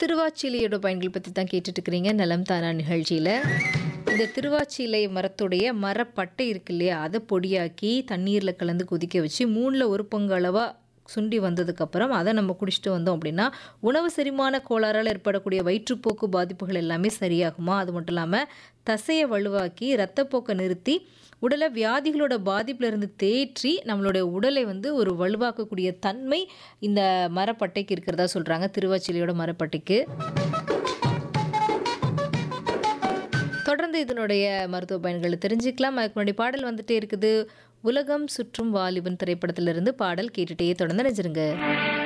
திருவாச்சிலையோட பயன்கள் பற்றி தான் கேட்டுட்டு இருக்கிறீங்க நலம் தானா நிகழ்ச்சியில் இந்த திருவாச்சிலை மரத்துடைய மரப்பட்டை இருக்கு இல்லையா அதை பொடியாக்கி தண்ணீரில் கலந்து கொதிக்க வச்சு மூணில் ஒரு பங்கு அளவாக சுண்டி வந்ததுக்கப்புறம் அதை நம்ம குடிச்சிட்டு வந்தோம் அப்படின்னா உணவு செரிமான கோளாறால் ஏற்படக்கூடிய வயிற்றுப்போக்கு பாதிப்புகள் எல்லாமே சரியாகுமா அது மட்டும் இல்லாமல் தசையை வலுவாக்கி இரத்தப்போக்கை நிறுத்தி உடலை வியாதிகளோட பாதிப்புலேருந்து தேற்றி நம்மளுடைய உடலை வந்து ஒரு வலுவாக்கக்கூடிய தன்மை இந்த மரப்பட்டைக்கு இருக்கிறதா சொல்கிறாங்க திருவாச்சிலையோட மரப்பட்டைக்கு தொடர்ந்து இதனுடைய மருத்துவ பயன்களை தெரிஞ்சுக்கலாம் அதுக்கு முன்னாடி பாடல் வந்துட்டே இருக்குது உலகம் சுற்றும் வாலிபன் திரைப்படத்திலிருந்து பாடல் கேட்டுட்டே தொடர்ந்து நினைச்சிருங்க